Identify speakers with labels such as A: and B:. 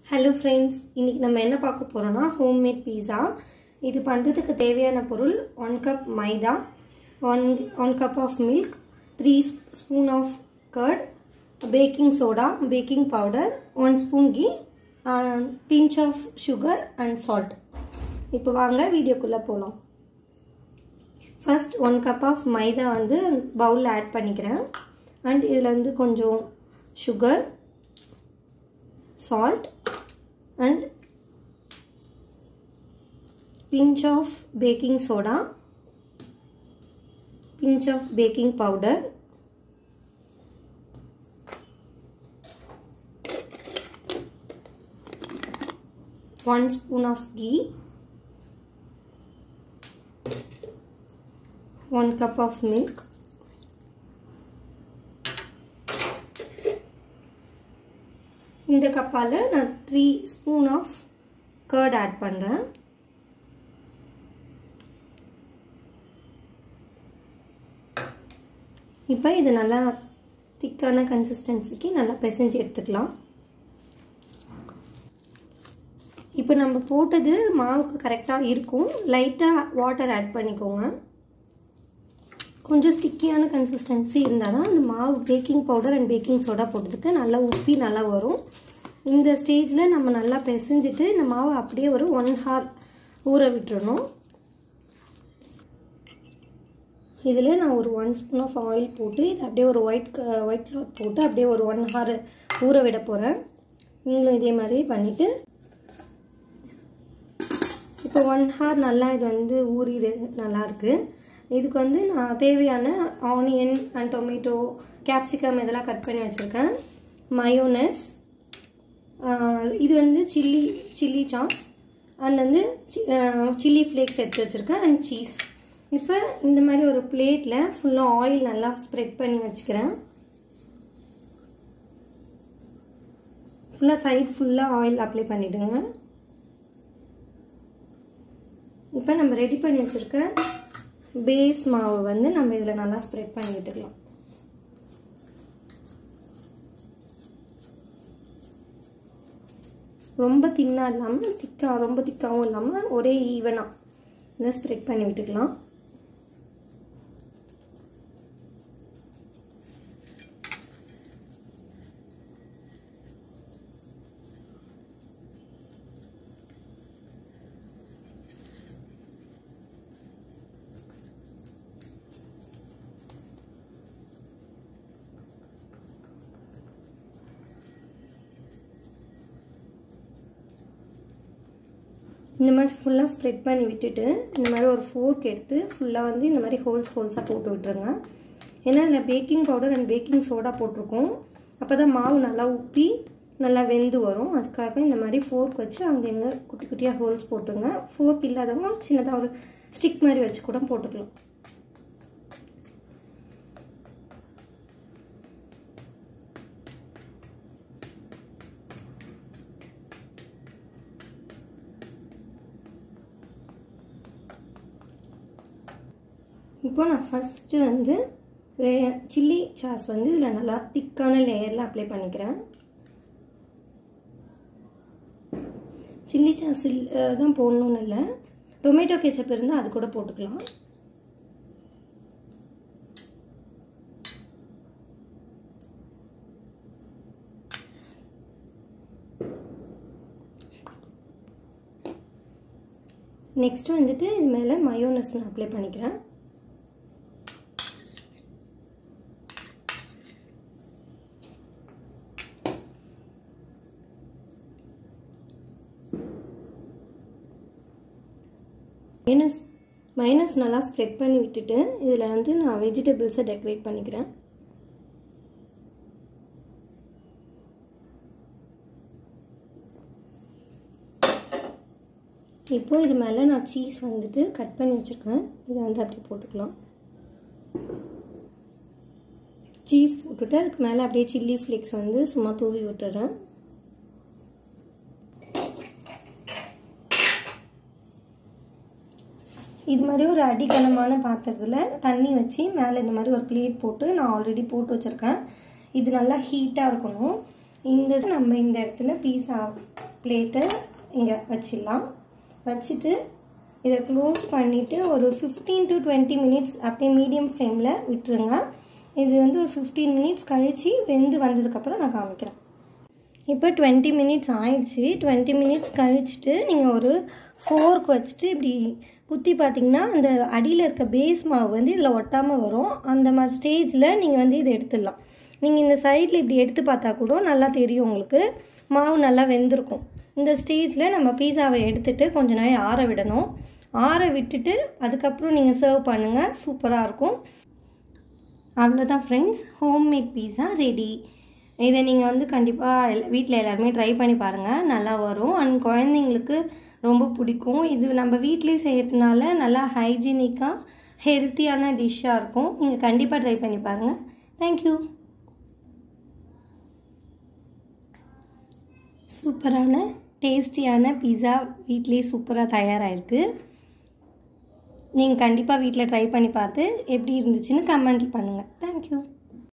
A: hello friends இன்றைக்கி நம்ம என்ன பார்க்க போகிறோன்னா ஹோம்மேட் பீஸா இது பண்ணுறதுக்கு தேவையான பொருள் one cup maida one one cup of milk three spoon of curd baking soda baking powder one spoon ghee pinch of sugar and salt இப்போ வாங்க வீடியோக்குள்ளே போகலாம் first one cup of maida வந்து பவுலில் ஆட் பண்ணிக்கிறேன் அண்ட் இதில் வந்து கொஞ்சம் sugar salt and pinch of baking soda pinch of baking powder one spoon of ghee one cup of milk இந்த கப்பால் நான் three spoon of curd add பண்ணுறேன் இப்போ இது நல்லா திக்கான கன்சிஸ்டன்சிக்கு நல்லா பிசைஞ்சு எடுத்துக்கலாம் இப்போ நம்ம போட்டது மாவுக்கு கரெக்டாக இருக்கும் லைட்டாக வாட்டர் ஆட் பண்ணிக்கோங்க கொஞ்சம் ஸ்டிக்கியான கன்சிஸ்டன்சி இருந்தால் தான் அந்த மாவு baking powder and baking soda போட்டதுக்கு நல்லா உப்பி நல்லா வரும் இந்த ஸ்டேஜில் நம்ம நல்லா பிசைஞ்சிட்டு இந்த மாவை அப்படியே ஒரு ஒன் ஹார் ஊற விட்டுறணும் இதில் நான் ஒரு ஒன் ஸ்பூன் ஆஃப் ஆயில் போட்டு இது அப்படியே ஒரு ஒயிட் ஒயிட் கிளாத் போட்டு அப்படியே ஒரு ஒன் ஹார் ஊற விட போகிறேன் நீங்களும் இதே மாதிரி பண்ணிவிட்டு இப்போ ஒன் ஹார் நல்லா இது வந்து ஊறி நல்லாயிருக்கு இதுக்கு வந்து நான் தேவையான ஆனியன் அண்ட் டொமேட்டோ கேப்சிகம் இதெல்லாம் கட் பண்ணி வச்சுருக்கேன் மயோனஸ் இது வந்து சில்லி சில்லி சாஸ் அண்ட் வந்து சில்லி ஃப்ளேக்ஸ் எடுத்து வச்சுருக்கேன் அண்ட் சீஸ் இப்போ இந்த மாதிரி ஒரு பிளேட்டில் ஃபுல்லாக ஆயில் நல்லா ஸ்ப்ரெட் பண்ணி வச்சுக்கிறேன் ஃபுல்லாக சைட் ஃபுல்லாக ஆயில் அப்ளை பண்ணிவிடுங்க இப்போ நம்ம ரெடி பண்ணி வச்சுருக்க பேஸ் மாவு வந்து நம்ம இதில் நல்லா ஸ்ப்ரெட் பண்ணி விட்டுக்கலாம் ரொம்ப தின்னாக இல்லாமல் திக்காக ரொம்ப திக்காகவும் இல்லாமல் ஒரே ஈவனாக இதை ஸ்ப்ரெட் பண்ணி விட்டுக்கலாம் இந்த மாதிரி ஃபுல்லாக ஸ்ப்ரெட் பண்ணி விட்டுட்டு இந்த மாதிரி ஒரு ஃபோர்க் எடுத்து ஃபுல்லாக வந்து இந்த மாதிரி ஹோல்ஸ் ஹோல்ஸாக போட்டு விட்டுருங்க ஏன்னா இதில் baking powder and baking soda போட்டிருக்கோம் அப்போ தான் மாவு நல்லா உப்பி நல்லா வெந்து வரும் அதுக்காக இந்த மாதிரி ஃபோர்க் வச்சு அங்கங்கே குட்டி குட்டியாக ஹோல்ஸ் போட்டுருங்க ஃபோர்க் இல்லாதவங்க சின்னதாக ஒரு ஸ்டிக் மாதிரி வச்சு கூட போட்டுக்கலாம் இப்போ நான் ஃபஸ்ட்டு வந்து சில்லி சாஸ் வந்து இதில் நல்லா திக்கான லேயரில் அப்ளை பண்ணிக்கிறேன் சில்லி சாஸ் தான் போடணும்னு இல்லை டொமேட்டோ கெச்சப் இருந்தால் அது கூட போட்டுக்கலாம் நெக்ஸ்ட்டு வந்துட்டு இது மேலே மயோனஸ் நான் அப்ளை பண்ணிக்கிறேன் மைனஸ் மைனஸ் நல்லா ஸ்ப்ரெட் பண்ணி விட்டுட்டு இதில் வந்து நான் வெஜிடபிள்ஸை டெக்கரேட் பண்ணிக்கிறேன் இப்போ இது மேலே நான் சீஸ் வந்துட்டு கட் பண்ணி வச்சுருக்கேன் இதை வந்து அப்படி போட்டுக்கலாம் சீஸ் போட்டுட்டு அதுக்கு மேலே அப்படியே சில்லி ஃப்ளேக்ஸ் வந்து சும்மா தூவி விட்டுறேன் இது மாதிரி ஒரு அடிக்கனமான பாத்திரத்தில் தண்ணி வச்சு மேலே இந்த மாதிரி ஒரு பிளேட் போட்டு நான் ஆல்ரெடி போட்டு வச்சுருக்கேன் இது நல்லா ஹீட்டாக இருக்கணும் இந்த நம்ம இந்த இடத்துல பீஸா பிளேட்டை இங்கே வச்சிடலாம் வச்சுட்டு இதை க்ளோஸ் பண்ணிவிட்டு ஒரு ஃபிஃப்டீன் டு டுவெண்ட்டி மினிட்ஸ் அப்படியே மீடியம் ஃப்ளேமில் விட்டுருங்க இது வந்து ஒரு ஃபிஃப்டீன் மினிட்ஸ் கழித்து வெந்து வந்ததுக்கப்புறம் நான் காமிக்கிறேன் இப்போ டுவெண்ட்டி மினிட்ஸ் ஆயிடுச்சு டுவெண்ட்டி மினிட்ஸ் கழிச்சிட்டு நீங்கள் ஒரு ஃபோர்க் வச்சுட்டு இப்படி குத்தி பார்த்தீங்கன்னா அந்த அடியில் இருக்க பேஸ் மாவு வந்து இதில் ஒட்டாமல் வரும் அந்த மாதிரி ஸ்டேஜில் நீங்கள் வந்து இதை எடுத்துடலாம் நீங்கள் இந்த சைடில் இப்படி எடுத்து பார்த்தா கூட நல்லா தெரியும் உங்களுக்கு மாவு நல்லா வெந்திருக்கும் இந்த ஸ்டேஜில் நம்ம பீஸாவை எடுத்துகிட்டு கொஞ்ச நாள் ஆற விடணும் ஆற விட்டுட்டு அதுக்கப்புறம் நீங்கள் சர்வ் பண்ணுங்கள் சூப்பராக இருக்கும் அவ்வளோதான் ஃப்ரெண்ட்ஸ் ஹோம்மேட் பீஸா ரெடி இதை நீங்கள் வந்து கண்டிப்பாக எல் வீட்டில் எல்லாருமே ட்ரை பண்ணி பாருங்கள் நல்லா வரும் அண்ட் குழந்தைங்களுக்கு ரொம்ப பிடிக்கும் இது நம்ம வீட்லேயே செய்கிறதுனால நல்லா ஹைஜீனிக்காக ஹெல்த்தியான டிஷ்ஷாக இருக்கும் நீங்கள் கண்டிப்பாக ட்ரை பண்ணி பாருங்கள் தேங்க்யூ சூப்பரான டேஸ்டியான பீஸா வீட்லேயே சூப்பராக தயாராகிருக்கு நீங்கள் கண்டிப்பாக வீட்டில் ட்ரை பண்ணி பார்த்து எப்படி இருந்துச்சுன்னு கமெண்ட் பண்ணுங்கள் தேங்க்யூ